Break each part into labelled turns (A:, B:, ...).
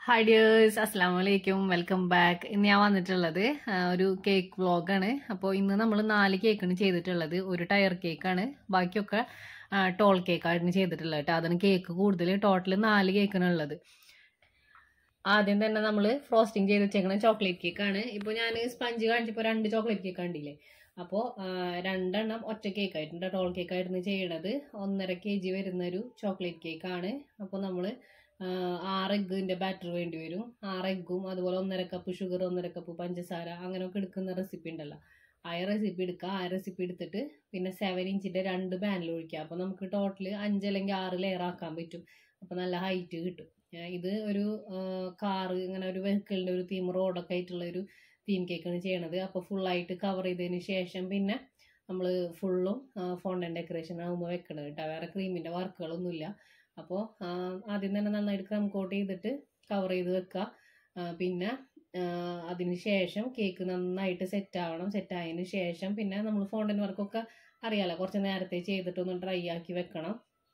A: hi dears അസ്സാം വലൈക്കും welcome back ഇന്ന് ഞാൻ വന്നിട്ടുള്ളത് ആ, ഒരു കേക്ക് വ്ളോഗാണ് അപ്പോൾ ഇന്ന് നമ്മൾ നാല് കേക്കാണ് ചെയ്തിട്ടുള്ളത് ഒരു ടയർ കേക്കാണ് ബാക്കിയൊക്കെ ആ, ടോൾ കേക്കാണ് ചെയ്തിട്ടുള്ളത് കേട്ടോ അതാണ് കേക്ക് കൂടുതൽ ടോട്ടൽ നാല് കേക്കാണ് ഉള്ളത് ആദ്യം തന്നെ നമ്മൾ ഫ്രോസ്റ്റിംഗ് ചെയ്ത് വെച്ചേക്കണ ചോക്ലേറ്റ് കേക്കാണ് ഇപ്പോൾ ഞാൻ സ്പഞ്ച് കാണിച്ചപ്പോൾ രണ്ട് ചോക്ലേറ്റ് കേക്ക് കണ്ടില്ലേ അപ്പോൾ രണ്ടെണ്ണം ഒറ്റ കേക്ക് ആയിട്ടുണ്ട് ടോൾ കേക്ക് ആയിരുന്നു ചെയ്യണത് ഒന്നര കെ ജി വരുന്ന ഒരു ചോക്ലേറ്റ് കേക്കാണ് അപ്പോൾ നമ്മൾ ആറ് എഗ്ഗിൻ്റെ ബാറ്റർ വേണ്ടി വരും ആറ് എഗ്ഗും അതുപോലെ ഒന്നര കപ്പ് ഷുഗർ ഒന്നര കപ്പ് പഞ്ചസാര അങ്ങനെയൊക്കെ എടുക്കുന്ന റെസിപ്പി ഉണ്ടല്ലോ ആ റെസിപ്പി എടുക്കുക ആ റെസിപ്പി എടുത്തിട്ട് പിന്നെ സെവൻ ഇഞ്ചിൻ്റെ രണ്ട് പാനിൽ ഒഴിക്കുക അപ്പോൾ നമുക്ക് ടോട്ടൽ അഞ്ച് അല്ലെങ്കിൽ ആറ് ലെയർ ആക്കാൻ പറ്റും അപ്പോൾ നല്ല ഹൈറ്റ് കിട്ടും ഏ, ഇത് ഒരു കാറ് ഇങ്ങനെ ഒരു വെഹിക്കിളിൻ്റെ ഒരു തീം റോഡൊക്കെ ആയിട്ടുള്ള ഒരു തീം കേക്കാണ് ചെയ്യണത് അപ്പോൾ ഫുള്ളായിട്ട് കവർ ചെയ്തതിന് ശേഷം പിന്നെ നമ്മൾ ഫുള്ളും ഫോണ്ടൻ ഡെക്കറേഷൻ ആകുമ്പോൾ വെക്കണത് കേട്ടോ വേറെ ക്രീമിൻ്റെ വർക്കുകളൊന്നുമില്ല അപ്പോൾ ആദ്യം തന്നെ നന്നായിട്ട് ക്രം കോട്ട് ചെയ്തിട്ട് കവർ ചെയ്ത് വെക്കുക ആ, പിന്നെ അതിന് ശേഷം കേക്ക് നന്നായിട്ട് സെറ്റ് ആവണം സെറ്റ് ആയതിന് ശേഷം പിന്നെ നമ്മൾ ഫോണ്ടൻ വർക്കൊക്കെ അറിയാലോ കുറച്ച് നേരത്തെ ചെയ്തിട്ടൊന്ന് ഡ്രൈ ആക്കി വെക്കണം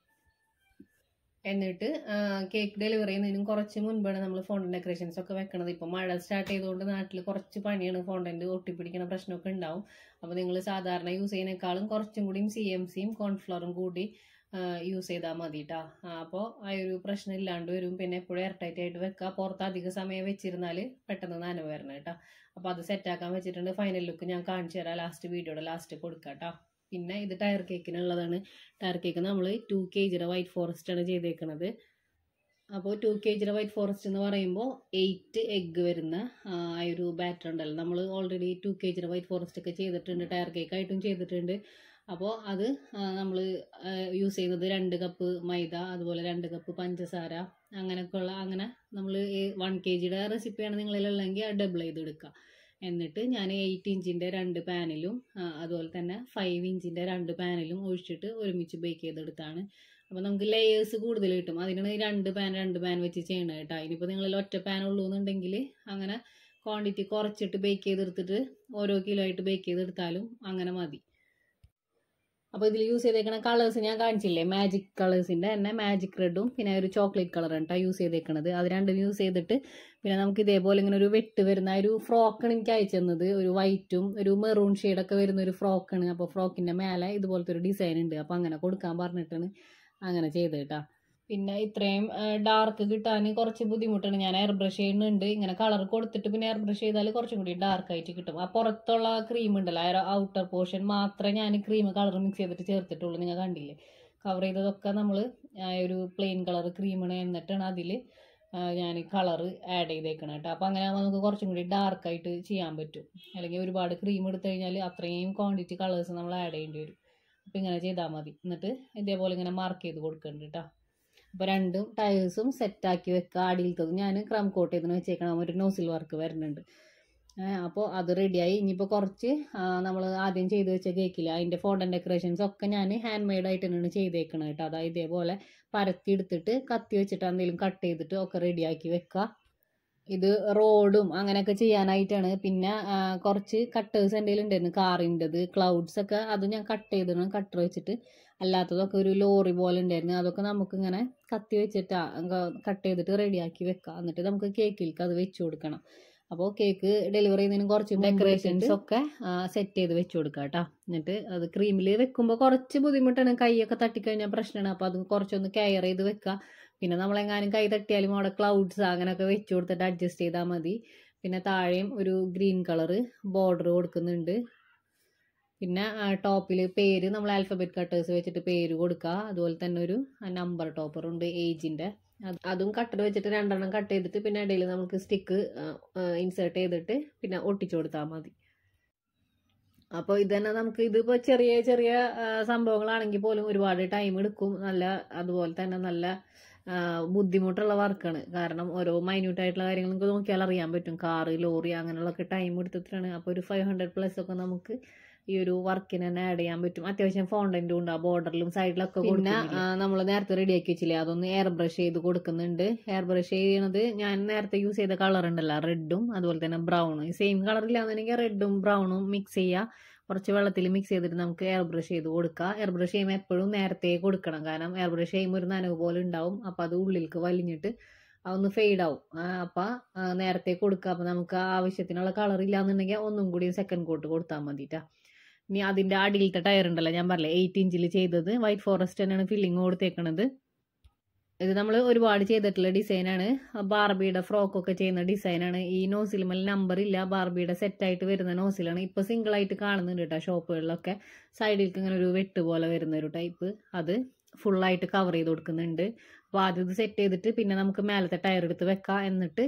A: എന്നിട്ട് കേക്ക് ഡെലിവറി ചെയ്യുന്നതിനും കുറച്ച് മുൻപാണ് നമ്മൾ ഫോണ്ടൻ ഡെക്കറേഷൻസ് ഒക്കെ വെക്കണത് ഇപ്പോൾ മഴ സ്റ്റാർട്ട് ചെയ്തുകൊണ്ട് നാട്ടിൽ കുറച്ച് പണിയാണ് ഫോണ്ടൻ്റ് ഒട്ടിപ്പിടിക്കുന്ന പ്രശ്നമൊക്കെ ഉണ്ടാവും അപ്പോൾ നിങ്ങൾ സാധാരണ യൂസ് ചെയ്യുന്നേക്കാളും കുറച്ചും കൂടിയും സി എം സിയും കോൺഫ്ലവറും കൂടി യൂസ് ചെയ്താൽ മതി കേട്ടോ അപ്പോൾ ആ ഒരു പ്രശ്നം ഇല്ലാണ്ട് വരും പിന്നെ എപ്പോഴും എയർടൈറ്റ് ആയിട്ട് വെക്കുക പുറത്ത് അധിക സമയം വെച്ചിരുന്നാൽ പെട്ടെന്ന് നനവ് വരണം കേട്ടോ അപ്പോൾ അത് സെറ്റാക്കാൻ വെച്ചിട്ടുണ്ട് ഫൈനൽ ലുക്ക് ഞാൻ കാണിച്ചു തരാം ലാസ്റ്റ് വീഡിയോയുടെ ലാസ്റ്റ് കൊടുക്കാം കേട്ടോ പിന്നെ ഇത് ടയർ കേക്കിനുള്ളതാണ് ടയർ കേക്ക് നമ്മൾ ടു കെ ജിയുടെ വൈറ്റ് ഫോറസ്റ്റ് ആണ് ചെയ്തേക്കുന്നത് അപ്പോൾ ടു കെ ജിയുടെ വൈറ്റ് ഫോറസ്റ്റ് എന്ന് പറയുമ്പോൾ എയ്റ്റ് എഗ്ഗ് വരുന്ന ആ ആ ഒരു ബാറ്റർ ഉണ്ടല്ലോ നമ്മൾ ഓൾറെഡി ടു കെ ജിയുടെ വൈറ്റ് ഫോറസ്റ്റ് ഒക്കെ ചെയ്തിട്ടുണ്ട് ടയർ കേക്ക് ആയിട്ടും ചെയ്തിട്ടുണ്ട് അപ്പോൾ അത് നമ്മൾ യൂസ് ചെയ്യുന്നത് രണ്ട് കപ്പ് മൈദ അതുപോലെ രണ്ട് കപ്പ് പഞ്ചസാര അങ്ങനെയൊക്കെയുള്ള അങ്ങനെ നമ്മൾ വൺ കെ ജിയുടെ റെസിപ്പിയാണ് നിങ്ങളിലുള്ളെങ്കിൽ അത് ഡബിൾ ചെയ്ത് എടുക്കുക എന്നിട്ട് ഞാൻ എയ്റ്റ് ഇഞ്ചിൻ്റെ രണ്ട് പാനിലും ആ, അതുപോലെ തന്നെ ഫൈവ് ഇഞ്ചിൻ്റെ രണ്ട് പാനിലും ഒഴിച്ചിട്ട് ഒരുമിച്ച് ബേക്ക് ചെയ്തെടുത്താണ് അപ്പോൾ നമുക്ക് ലെയേഴ്സ് കൂടുതൽ കിട്ടും അതിനാണ് ഈ രണ്ട് പാൻ രണ്ട് പാൻ വെച്ച് ചെയ്യണത് കേട്ടോ ഇനിയിപ്പോൾ നിങ്ങളിൽ ഒറ്റ പാൻ ഉള്ളൂ എന്നുണ്ടെങ്കിൽ അങ്ങനെ ക്വാണ്ടിറ്റി കുറച്ചിട്ട് ബേക്ക് ചെയ്തെടുത്തിട്ട് ഓരോ കിലോ ആയിട്ട് ബേക്ക് ചെയ്തെടുത്താലും അങ്ങനെ മതി അപ്പോൾ ഇതിൽ യൂസ് ചെയ്തേക്കണ കളേഴ്സ് ഞാൻ കാണിച്ചില്ലേ മാജിക് കളേഴ്സിൻ്റെ തന്നെ മാജിക് റെഡും പിന്നെ ഒരു ചോക്ലേറ്റ് കളറാണ് കേട്ടോ യൂസ് ചെയ്തേക്കണത് അത് രണ്ടും യൂസ് ചെയ്തിട്ട് പിന്നെ നമുക്ക് ഇതേപോലെ ഇങ്ങനെ ഒരു വെട്ട് വരുന്ന ഒരു ഫ്രോക്കാണ് എനിക്ക് അയച്ചു തന്നത് ഒരു വൈറ്റും ഒരു മെറൂൺ ഷെയ്ഡൊക്കെ വരുന്ന ഒരു ഫ്രോക്കാണ് അപ്പോൾ ഫ്രോക്കിൻ്റെ മേലെ ഇതുപോലത്തെ ഒരു ഡിസൈൻ ഉണ്ട് അപ്പോൾ അങ്ങനെ കൊടുക്കാൻ പറഞ്ഞിട്ടാണ് അങ്ങനെ ചെയ്തത് കേട്ടോ പിന്നെ ഇത്രയും ഡാർക്ക് കിട്ടാൻ കുറച്ച് ബുദ്ധിമുട്ടാണ് ഞാൻ എയർ ബ്രഷ് ചെയ്യുന്നുണ്ട് ഇങ്ങനെ കളർ കൊടുത്തിട്ട് പിന്നെ എയർ ബ്രഷ് ചെയ്താൽ കുറച്ചും കൂടി ഡാർക്ക് ആയിട്ട് കിട്ടും ആ പുറത്തുള്ള ക്രീം ഉണ്ടല്ലോ ആ ഔട്ടർ പോർഷൻ മാത്രമേ ഞാൻ ക്രീം കളർ മിക്സ് ചെയ്തിട്ട് ചേർത്തിട്ടുള്ളൂ നിങ്ങൾ കണ്ടില്ലേ കവർ ചെയ്തതൊക്കെ നമ്മൾ ഒരു പ്ലെയിൻ കളർ ക്രീമാണ് എന്നിട്ടാണ് അതിൽ ഞാൻ കളർ ആഡ് ചെയ്തേക്കണം കേട്ടോ അപ്പോൾ അങ്ങനെ ആകുമ്പോൾ നമുക്ക് കുറച്ചും കൂടി ഡാർക്കായിട്ട് ചെയ്യാൻ പറ്റും അല്ലെങ്കിൽ ഒരുപാട് ക്രീം എടുത്തു കഴിഞ്ഞാൽ അത്രയും ക്വാണ്ടിറ്റി കളേഴ്സ് നമ്മൾ ആഡ് ചെയ്യേണ്ടി വരും അപ്പോൾ ഇങ്ങനെ ചെയ്താൽ മതി എന്നിട്ട് ഇതേപോലെ ഇങ്ങനെ മാർക്ക് ചെയ്ത് കൊടുക്കുന്നുണ്ട് കേട്ടോ അപ്പോൾ രണ്ടും ടയേഴ്സും സെറ്റാക്കി വെക്കുക അടിയിലത്തത് ഞാൻ ക്രം കോട്ട് ചെയ്തിന് വെച്ചേക്കണം ഒരു നോസിൽ വർക്ക് വരുന്നുണ്ട് അപ്പോൾ അത് റെഡിയായി ഇനിയിപ്പോൾ കുറച്ച് നമ്മൾ ആദ്യം ചെയ്ത് വെച്ച കേക്കില്ല അതിൻ്റെ ഫോണ്ടൻ ഡെക്കറേഷൻസ് ഒക്കെ ഞാൻ ഹാൻഡ് മെയ്ഡ് ആയിട്ട് തന്നെയാണ് ചെയ്തേക്കണത് കേട്ടോ അതായത് ഇതേപോലെ പരത്തി എടുത്തിട്ട് കത്തി വെച്ചിട്ട് എന്തെങ്കിലും കട്ട് ചെയ്തിട്ട് ഒക്കെ റെഡിയാക്കി വെക്കുക ഇത് റോഡും അങ്ങനെയൊക്കെ ചെയ്യാനായിട്ടാണ് പിന്നെ ആ, കുറച്ച് കട്ടേഴ്സ് എന്തെങ്കിലും ഉണ്ടായിരുന്നു കാറിൻ്റെത് ക്ലൗഡ്സ് ഒക്കെ അത് ഞാൻ കട്ട് ചെയ്തിടണം കട്ടർ വെച്ചിട്ട് അല്ലാത്തതൊക്കെ ഒരു ലോറി പോലെ ഉണ്ടായിരുന്നു അതൊക്കെ നമുക്കിങ്ങനെ കത്തി വെച്ചിട്ട് കട്ട് ചെയ്തിട്ട് റെഡിയാക്കി വെക്കാം എന്നിട്ട് നമുക്ക് കേക്കിലേക്ക് അത് വെച്ച് കൊടുക്കണം അപ്പോൾ കേക്ക് ഡെലിവറി ചെയ്യുന്നതിന് കുറച്ച് ഡെക്കറേഷൻസ് ഒക്കെ സെറ്റ് ചെയ്ത് വെച്ച് കൊടുക്കാം കേട്ടോ എന്നിട്ട് അത് ക്രീമിൽ വെക്കുമ്പോൾ കുറച്ച് ബുദ്ധിമുട്ടാണ് കൈയൊക്കെ തട്ടിക്കഴിഞ്ഞാൽ പ്രശ്നമാണ് അപ്പോൾ അത് കുറച്ചൊന്ന് കെയർ ചെയ്ത് വെക്കുക പിന്നെ നമ്മളെങ്ങാനും കൈ തട്ടിയാലും അവിടെ ക്ലൗഡ്സ് അങ്ങനെയൊക്കെ വെച്ച് കൊടുത്തിട്ട് അഡ്ജസ്റ്റ് ചെയ്താൽ മതി പിന്നെ താഴെയും ഒരു ഗ്രീൻ കളറ് ബോർഡർ കൊടുക്കുന്നുണ്ട് പിന്നെ ടോപ്പിൽ പേര് നമ്മൾ ആൽഫബറ്റ് കട്ടേഴ്സ് വെച്ചിട്ട് പേര് കൊടുക്കുക അതുപോലെ തന്നെ ഒരു നമ്പർ ടോപ്പർ ഉണ്ട് ഏജിൻ്റെ അതും കട്ടർ വെച്ചിട്ട് രണ്ടെണ്ണം കട്ട് ചെയ്തിട്ട് പിന്നെ ഇടയിൽ നമുക്ക് സ്റ്റിക്ക് ഇൻസേർട്ട് ചെയ്തിട്ട് പിന്നെ ഒട്ടിച്ചു കൊടുത്താൽ മതി അപ്പോൾ ഇത് തന്നെ നമുക്ക് ഇതിപ്പോൾ ചെറിയ ചെറിയ ആ, സംഭവങ്ങളാണെങ്കിൽ പോലും ഒരുപാട് ടൈം എടുക്കും നല്ല അതുപോലെ തന്നെ നല്ല ആ, ബുദ്ധിമുട്ടുള്ള വർക്കാണ് കാരണം ഓരോ മൈന്യൂട്ട് ആയിട്ടുള്ള കാര്യങ്ങൾ നിങ്ങൾക്ക് നോക്കിയാൽ അറിയാൻ പറ്റും കാറ് ലോറി അങ്ങനെയുള്ളതൊക്കെ ടൈം എടുത്തിട്ടാണ് അപ്പോൾ ഒരു ഫൈവ് ഹൺഡ്രഡ് പ്ലസ് ഒക്കെ നമുക്ക് ഈ ഒരു വർക്കിന് തന്നെ ആഡ് ചെയ്യാൻ പറ്റും അത്യാവശ്യം ഫോണ്ടന്റും ഉണ്ട് ആ ബോർഡറിലും സൈഡിലൊക്കെ പിന്നെ നമ്മൾ നേരത്തെ റെഡിയാക്കി വെച്ചില്ലേ അതൊന്ന് എയർ ബ്രഷ് ചെയ്ത് കൊടുക്കുന്നുണ്ട് എയർ ബ്രഷ് ചെയ്യണത് ഞാൻ നേരത്തെ യൂസ് ചെയ്ത കളർ ഉണ്ടല്ലോ റെഡും അതുപോലെ തന്നെ ബ്രൗണും സെയിം കളർ ഇല്ലാന്നുണ്ടെങ്കിൽ റെഡും ബ്രൗണും മിക്സ് ചെയ്യുക കുറച്ച് വെള്ളത്തിൽ മിക്സ് ചെയ്തിട്ട് നമുക്ക് എയർ ബ്രഷ് ചെയ്ത് കൊടുക്കുക എയർ ബ്രഷ് ചെയ്യുമ്പോൾ എപ്പോഴും നേരത്തെ കൊടുക്കണം കാരണം എയർ ബ്രഷ് ചെയ്യുമ്പോൾ ഒരു നനവ് പോലെ ഉണ്ടാവും അപ്പോൾ അത് ഉള്ളിലേക്ക് വലിഞ്ഞിട്ട് അതൊന്ന് ഫെയ്ഡ് ആവും ആ, അപ്പൊ ആ, നേരത്തെ കൊടുക്കുക അപ്പൊ നമുക്ക് ആവശ്യത്തിനുള്ള കളർ ഇല്ലാന്നുണ്ടെങ്കിൽ ഒന്നും കൂടി സെക്കൻഡ് കോട്ട് കൊടുത്താൽ മതിട്ടാ ഇനി അതിന്റെ അടിയിലത്തെ ടയർ ഉണ്ടല്ലോ ഞാൻ പറഞ്ഞില്ലേ എയ്റ്റ് ഇഞ്ചിൽ ചെയ്തത് വൈറ്റ് ഫോറസ്റ്റ് തന്നെയാണ് ഫില്ലിങ് കൊടുത്തേക്കണത് ഇത് നമ്മൾ ഒരുപാട് ചെയ്തിട്ടുള്ള ഡിസൈനാണ് ബാർബിയുടെ ഫ്രോക്കൊക്കെ ചെയ്യുന്ന ഡിസൈനാണ് ഈ നോസിലുമൽ നമ്പർ ഇല്ല ബാർബിയുടെ സെറ്റായിട്ട് വരുന്ന നോസിലാണ് ഇപ്പോൾ സിംഗിൾ ആയിട്ട് കാണുന്നുണ്ട് കേട്ടോ ഷോപ്പുകളിലൊക്കെ സൈഡിലേക്ക് ഇങ്ങനെ ഒരു വെട്ട് പോലെ വരുന്ന ഒരു ടൈപ്പ് അത് ഫുള്ളായിട്ട് കവർ ചെയ്ത് കൊടുക്കുന്നുണ്ട് അപ്പോൾ ആദ്യം ഇത് സെറ്റ് ചെയ്തിട്ട് പിന്നെ നമുക്ക് മേലത്തെ ടയർ എടുത്ത് വെക്കാം എന്നിട്ട്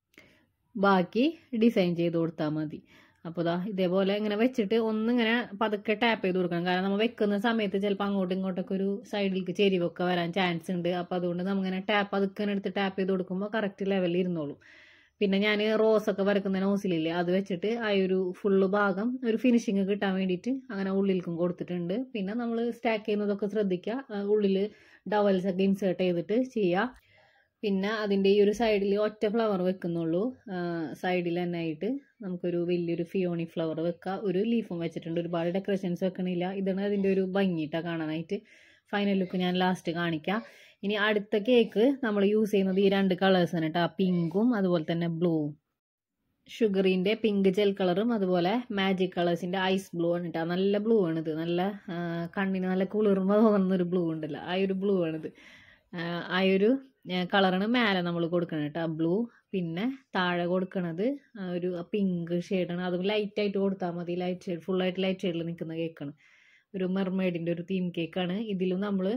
A: ബാക്കി ഡിസൈൻ ചെയ്ത് കൊടുത്താൽ മതി അപ്പോൾ ദാ ഇതേപോലെ ഇങ്ങനെ വെച്ചിട്ട് ഒന്നിങ്ങനെ പതുക്കെ ടാപ്പ് ചെയ്ത് കൊടുക്കണം കാരണം നമ്മൾ വെക്കുന്ന സമയത്ത് ചിലപ്പോൾ അങ്ങോട്ടും ഇങ്ങോട്ടൊക്കെ ഒരു സൈഡിലേക്ക് ചെരിവൊക്കെ വരാൻ ചാൻസ് ഉണ്ട് അപ്പോൾ അതുകൊണ്ട് നമ്മളിങ്ങനെ ടാപ്പ് അതൊക്കെ എടുത്ത് ടാപ്പ് ചെയ്ത് കൊടുക്കുമ്പോൾ കറക്റ്റ് ലെവലിൽ ഇരുന്നോളും പിന്നെ ഞാൻ റോസ് ഒക്കെ വരക്കുന്ന നോസിലില്ലേ അത് വെച്ചിട്ട് ആ ഒരു ഫുള്ള് ഭാഗം ഒരു ഫിനിഷിങ് കിട്ടാൻ വേണ്ടിയിട്ട് അങ്ങനെ ഉള്ളിലേക്കും കൊടുത്തിട്ടുണ്ട് പിന്നെ നമ്മൾ സ്റ്റാക്ക് ചെയ്യുന്നതൊക്കെ ശ്രദ്ധിക്കുക ഉള്ളിൽ ഡവൽസ് ഒക്കെ ഇൻസേർട്ട് ചെയ്തിട്ട് ചെയ്യുക പിന്നെ അതിൻ്റെ ഈ ഒരു സൈഡിൽ ഒറ്റ ഫ്ലവർ വെക്കുന്നുള്ളൂ സൈഡിൽ തന്നെ ആയിട്ട് നമുക്കൊരു വലിയൊരു ഫിയോണി ഫ്ലവർ വെക്കുക ഒരു ലീഫും വെച്ചിട്ടുണ്ട് ഒരുപാട് ഡെക്കറേഷൻസ് വെക്കണില്ല ഇതാണ് അതിൻ്റെ ഒരു ഭംഗിയിട്ടാണ് കാണാനായിട്ട് ഫൈനൽ ലുക്ക് ഞാൻ ലാസ്റ്റ് കാണിക്കാം ഇനി അടുത്ത കേക്ക് നമ്മൾ യൂസ് ചെയ്യുന്നത് ഈ രണ്ട് കളേഴ്സാണ് കേട്ടോ പിങ്കും അതുപോലെ തന്നെ ബ്ലൂവും ഷുഗറിൻ്റെ പിങ്ക് ജെൽ കളറും അതുപോലെ മാജിക് കളേഴ്സിൻ്റെ ഐസ് ബ്ലൂ ആണ് കേട്ടോ നല്ല ബ്ലൂ ആണിത് നല്ല ആ, കണ്ണിന് നല്ല കുളിർമ തോന്നുന്ന ഒരു ബ്ലൂ ഉണ്ടല്ലോ ആ ഒരു ബ്ലൂ ആണിത് ആ, ആ ഒരു കളറാണ് മേലെ നമ്മൾ കൊടുക്കണം കേട്ടോ ബ്ലൂ പിന്നെ താഴെ കൊടുക്കണത് ആ ഒരു പിങ്ക് ഷെയ്ഡാണ് അതും ലൈറ്റ് ആയിട്ട് കൊടുത്താൽ മതി ലൈറ്റ് ഷെയ്ഡ് ഫുള്ളായിട്ട് ലൈറ്റ് ഷെയ്ഡിൽ നിൽക്കുന്ന കേക്കാണ് ഒരു മെർമെയ്ഡിൻ്റെ ഒരു തീം കേക്കാണ് ഇതിലും നമ്മൾ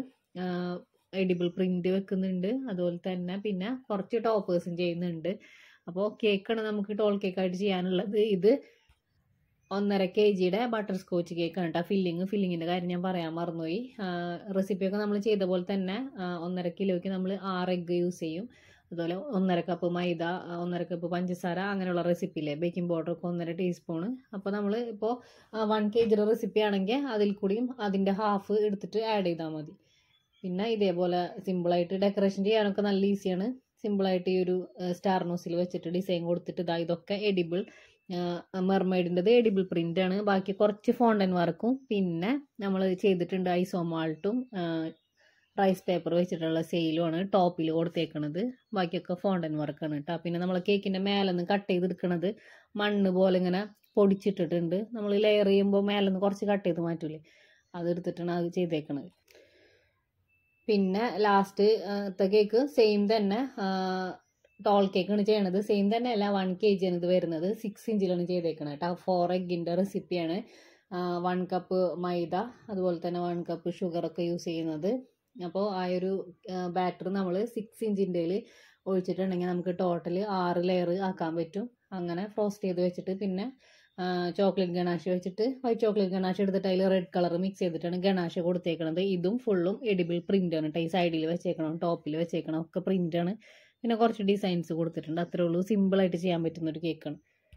A: എഡിബിൾ പ്രിന്റ് വെക്കുന്നുണ്ട് അതുപോലെ തന്നെ പിന്നെ കുറച്ച് ടോപ്പേഴ്സും ചെയ്യുന്നുണ്ട് അപ്പോൾ കേക്കാണ് നമുക്ക് ടോൾ കേക്കായിട്ട് ചെയ്യാനുള്ളത് ഇത് ഒന്നര കെ ജിയുടെ ബട്ടർ സ്കോച്ച് കേക്കാണ് കേട്ടോ ഫില്ലിങ് ഫില്ലിങ്ങിൻ്റെ കാര്യം ഞാൻ പറയാൻ മറന്നുപോയി റെസിപ്പിയൊക്കെ നമ്മൾ ചെയ്ത പോലെ തന്നെ ആ, ഒന്നര കിലോയ്ക്ക് നമ്മൾ ആറ് എഗ്ഗ് യൂസ് ചെയ്യും അതുപോലെ ഒന്നര കപ്പ് മൈദ ആ, ഒന്നര കപ്പ് പഞ്ചസാര അങ്ങനെയുള്ള റെസിപ്പിയില്ലേ ബേക്കിംഗ് പൗഡർ ഒക്കെ ഒന്നര ടീസ്പൂണ് അപ്പോൾ നമ്മൾ ഇപ്പോൾ വൺ കെ ജിയുടെ റെസിപ്പി ആണെങ്കിൽ അതിൽ കൂടിയും അതിൻ്റെ ഹാഫ് എടുത്തിട്ട് ആഡ് ചെയ്താൽ മതി പിന്നെ ഇതേപോലെ സിമ്പിളായിട്ട് ഡെക്കറേഷൻ ചെയ്യാനൊക്കെ നല്ല ഈസിയാണ് സിമ്പിളായിട്ട് ഈ ഒരു സ്റ്റാർ നോസിൽ വെച്ചിട്ട് ഡിസൈൻ കൊടുത്തിട്ട് ഇതാ ഇതൊക്കെ എഡിബിൾ മെർമെയ്ഡിൻ്റെത് എഡിബിൾ പ്രിൻ്റ് ആണ് ബാക്കി കുറച്ച് ഫോണ്ടൻ വർക്കും പിന്നെ നമ്മൾ ചെയ്തിട്ടുണ്ട് ഐസോമാൾട്ടും റൈസ് പേപ്പർ വെച്ചിട്ടുള്ള സെയിലുമാണ് ടോപ്പിൽ കൊടുത്തേക്കണത് ബാക്കിയൊക്കെ ഫോണ്ടൻ വർക്കാണ് കേട്ടോ പിന്നെ നമ്മൾ കേക്കിൻ്റെ മേലെന്ന് കട്ട് ചെയ്തെടുക്കണത് മണ്ണ് പോലെ ഇങ്ങനെ പൊടിച്ചിട്ടിട്ടുണ്ട് നമ്മൾ ലെയർ ചെയ്യുമ്പോൾ മേലെന്ന് കുറച്ച് കട്ട് ചെയ്ത് മാറ്റൂലേ അതെടുത്തിട്ടാണ് അത് ചെയ്തേക്കണത് പിന്നെ ലാസ്റ്റ് കേക്ക് സെയിം തന്നെ ടോൾ കേക്കാണ് ചെയ്യണത് സെയിം തന്നെ അല്ല വൺ കെ ജി ആണ് ഇത് വരുന്നത് സിക്സ് ഇഞ്ചിലാണ് ചെയ്തേക്കണത് കേട്ടോ ഫോർ എഗിൻ്റെ റെസിപ്പിയാണ് വൺ കപ്പ് മൈദ അതുപോലെ തന്നെ വൺ കപ്പ് ഷുഗറൊക്കെ യൂസ് ചെയ്യുന്നത് അപ്പോൾ ആ ഒരു ബാറ്റർ നമ്മൾ സിക്സ് ഇഞ്ചിൻ്റെ ഒഴിച്ചിട്ടുണ്ടെങ്കിൽ നമുക്ക് ടോട്ടൽ ആറ് ലെയർ ആക്കാൻ പറ്റും അങ്ങനെ ഫ്രോസ്റ്റ് ചെയ്ത് വെച്ചിട്ട് പിന്നെ ചോക്ലേറ്റ് ഗണാഷ് വെച്ചിട്ട് വൈറ്റ് ചോക്ലേറ്റ് ഗണാഷ് എടുത്തിട്ട് അതിൽ റെഡ് കളർ മിക്സ് ചെയ്തിട്ടാണ് ഗണാഷ് കൊടുത്തേക്കണത് ഇതും ഫുള്ളും എഡിബിൾ പ്രിന്റ് ആണ് കേട്ടോ ഈ സൈഡിൽ വെച്ചേക്കണം ടോപ്പിൽ വെച്ചേക്കണം ഒക്കെ പ്രിന്റ് ആണ് പിന്നെ കുറച്ച് ഡിസൈൻസ് കൊടുത്തിട്ടുണ്ട് അത്രേ ഉള്ളൂ സിമ്പിളായിട്ട് ചെയ്യാൻ പറ്റുന്ന ഒരു കേക്കാണ്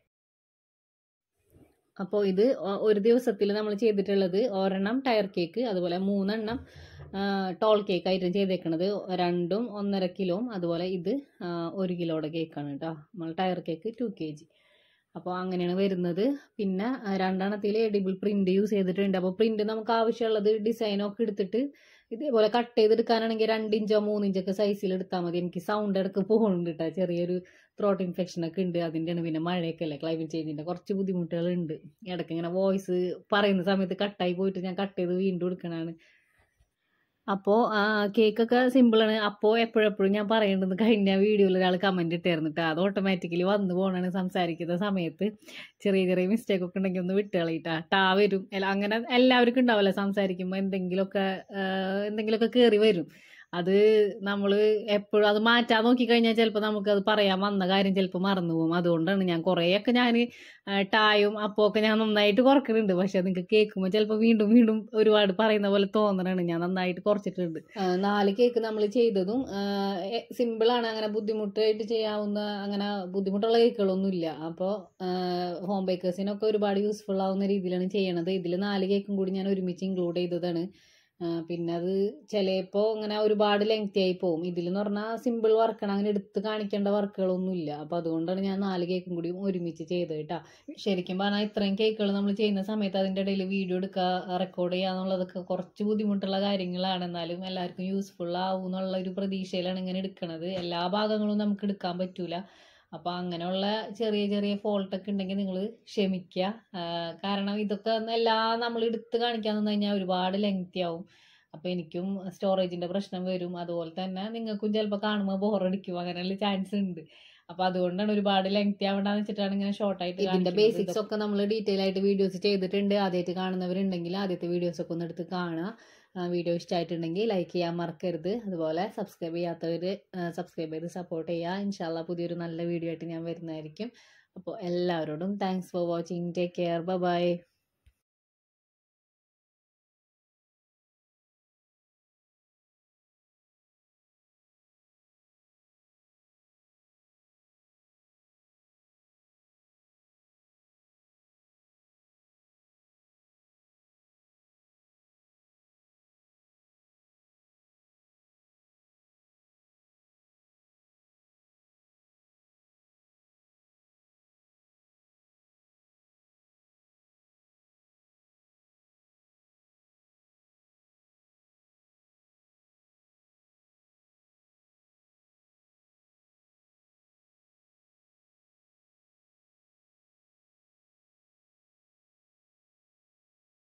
A: അപ്പോൾ ഇത് ഒ- ഒരു ദിവസത്തിൽ നമ്മൾ ചെയ്തിട്ടുള്ളത് ഒരെണ്ണം ടയർ കേക്ക് അതുപോലെ മൂന്നെണ്ണം ടോൾ കേക്ക് ആയിട്ട് ചെയ്തേക്കണത് രണ്ടും ഒന്നര കിലോയും അതുപോലെ ഇത് ആ, ഒരു കിലോയുടെ കേക്കാണ് കേട്ടോ നമ്മൾ tier cake two K G അപ്പോൾ അങ്ങനെയാണ് വരുന്നത് പിന്നെ ആ, രണ്ടെണ്ണത്തിൽ എഡിബിൾ പ്രിന്റ് യൂസ് ചെയ്തിട്ടുണ്ട് അപ്പോൾ പ്രിന്റ് നമുക്ക് ആവശ്യമുള്ളത് ഡിസൈനൊക്കെ എടുത്തിട്ട് ഇതേപോലെ കട്ട് ചെയ്തെടുക്കാനാണെങ്കിൽ രണ്ട് ഇഞ്ചോ മൂന്ന് ഇഞ്ചൊക്കെ സൈസിൽ എടുത്താൽ മതി എനിക്ക് സൗണ്ട് ഇടക്ക് പോകുന്നുണ്ട് കേട്ടോ ചെറിയൊരു ത്രോട്ട് ഇൻഫെക്ഷൻ ഒക്കെ ഉണ്ട് അതിൻ്റെയാണ് പിന്നെ മഴയൊക്കെ അല്ലേ ക്ലൈമറ്റ് ചേഞ്ചിൻ്റെ കുറച്ച് ബുദ്ധിമുട്ടുകളുണ്ട് ഇടയ്ക്ക് ഇങ്ങനെ വോയിസ് പറയുന്ന സമയത്ത് കട്ടായി പോയിട്ട് ഞാൻ കട്ട് ചെയ്ത് വീണ്ടും എടുക്കണതാണ് അപ്പോൾ കേക്കൊക്കെ സിമ്പിളാണ് അപ്പോൾ എപ്പോഴെപ്പോഴും ഞാൻ പറയേണ്ടത് കഴിഞ്ഞ വീഡിയോയിൽ ഒരാൾ കമൻറ്റ് ഇട്ടായിരുന്നു കേട്ടോ അത് ഓട്ടോമാറ്റിക്കലി വന്നു പോകണാണ് സംസാരിക്കുന്ന സമയത്ത് ചെറിയ ചെറിയ മിസ്റ്റേക്ക് ഒക്കെ ഉണ്ടെങ്കിൽ ഒന്ന് വിട്ട് കളയിട്ടാ ടാ വരും അല്ല അങ്ങനെ എല്ലാവർക്കും ഉണ്ടാവില്ല സംസാരിക്കുമ്പോൾ എന്തെങ്കിലുമൊക്കെ ആ, എന്തെങ്കിലുമൊക്കെ കയറി വരും അത് നമ്മൾ എപ്പോഴും അത് മാറ്റാൻ നോക്കിക്കഴിഞ്ഞാൽ ചിലപ്പോൾ നമുക്കത് പറയാൻ വന്ന കാര്യം ചിലപ്പോൾ മറന്നു പോകും അതുകൊണ്ടാണ് ഞാൻ കുറേയൊക്കെ ഞാൻ ടായും അപ്പോൾ ഒക്കെ ഞാൻ നന്നായിട്ട് കുറക്കുന്നുണ്ട് പക്ഷെ നിങ്ങൾക്ക് കേൾക്കുമ്പോൾ ചിലപ്പോൾ വീണ്ടും വീണ്ടും ഒരുപാട് പറയുന്ന പോലെ തോന്നണാണ് ഞാൻ നന്നായിട്ട് കുറച്ചിട്ടുണ്ട് ആ, നാല് കേക്ക് നമ്മൾ ചെയ്തതും സിമ്പിളാണ് അങ്ങനെ ബുദ്ധിമുട്ടായിട്ട് ചെയ്യാവുന്ന അങ്ങനെ ബുദ്ധിമുട്ടുള്ള കേക്കുകളൊന്നുമില്ല അപ്പോൾ ഹോം ബേക്കേഴ്സിനൊക്കെ ഒരുപാട് യൂസ്ഫുൾ ആവുന്ന രീതിയിലാണ് ചെയ്യണത് ഇതിൽ നാല് കേക്കും കൂടി ഞാൻ ഒരുമിച്ച് ഇൻക്ലൂഡ് ചെയ്തതാണ് ആ, പിന്നെ അത് ചിലപ്പോൾ ഇങ്ങനെ ഒരുപാട് ലെങ്തി ആയി പോകും ഇതിലെന്ന് പറഞ്ഞാൽ സിമ്പിൾ വർക്കാണ് അങ്ങനെ എടുത്ത് കാണിക്കേണ്ട വർക്കുകളൊന്നും ഇല്ല അപ്പോൾ അതുകൊണ്ടാണ് ഞാൻ നാല് കേക്കും കൂടി ഒരുമിച്ച് ചെയ്തത് കേട്ടോ ശരിക്കും പറഞ്ഞാൽ ഇത്രയും കേക്കുകൾ നമ്മൾ ചെയ്യുന്ന സമയത്ത് അതിൻ്റെ ഇടയിൽ വീഡിയോ എടുക്കുക റെക്കോർഡ് ചെയ്യുക എന്നുള്ളതൊക്കെ കുറച്ച് ബുദ്ധിമുട്ടുള്ള കാര്യങ്ങളാണ് എന്നാലും എല്ലാവർക്കും യൂസ്ഫുൾ ആവും എന്നുള്ള ഒരു പ്രതീക്ഷയിലാണ് ഇങ്ങനെ എടുക്കണത് എല്ലാ ഭാഗങ്ങളും നമുക്ക് എടുക്കാൻ പറ്റൂല അപ്പോൾ അങ്ങനെയുള്ള ചെറിയ ചെറിയ ഫോൾട്ടൊക്കെ ഉണ്ടെങ്കിൽ നിങ്ങൾ ക്ഷമിക്കുക ആഹ് കാരണം ഇതൊക്കെ എല്ലാം നമ്മൾ എടുത്ത് കാണിക്കാൻ നിന്ന് കഴിഞ്ഞാൽ ഒരുപാട് ലെങ്തി ആവും അപ്പോൾ എനിക്കും സ്റ്റോറേജിൻ്റെ പ്രശ്നം വരും അതുപോലെ തന്നെ നിങ്ങൾക്കും ചിലപ്പോൾ കാണുമ്പോൾ ബോറടിക്കും അങ്ങനെയുള്ള ചാൻസ് ഉണ്ട് അപ്പോൾ അതുകൊണ്ടാണ് ഒരുപാട് ലെങ്തി ആവണ്ടെന്ന് വെച്ചിട്ടാണ് ഇങ്ങനെ ഷോർട്ടായിട്ട് ഇതിൻ്റെ ബേസിക്സ് ഒക്കെ നമ്മൾ ഡീറ്റെയിൽ ആയിട്ട് വീഡിയോസ് ചെയ്തിട്ടുണ്ട് ആദ്യമായിട്ട് കാണുന്നവരുണ്ടെങ്കിൽ ആദ്യത്തെ വീഡിയോസ് ഒക്കെ ഒന്ന് എടുത്ത് കാണുക വീഡിയോ ഇഷ്ടമായിട്ടുണ്ടെങ്കിൽ ലൈക്ക് ചെയ്യാൻ മറക്കരുത് അതുപോലെ സബ്സ്ക്രൈബ് ചെയ്യാത്തവർ സബ്സ്ക്രൈബ് ചെയ്ത് സപ്പോർട്ട് ചെയ്യുക ഇൻഷാല്ല പുതിയൊരു നല്ല വീഡിയോ ആയിട്ട് ഞാൻ വരുന്നതായിരിക്കും അപ്പോൾ എല്ലാവരോടും thanks for watching take care by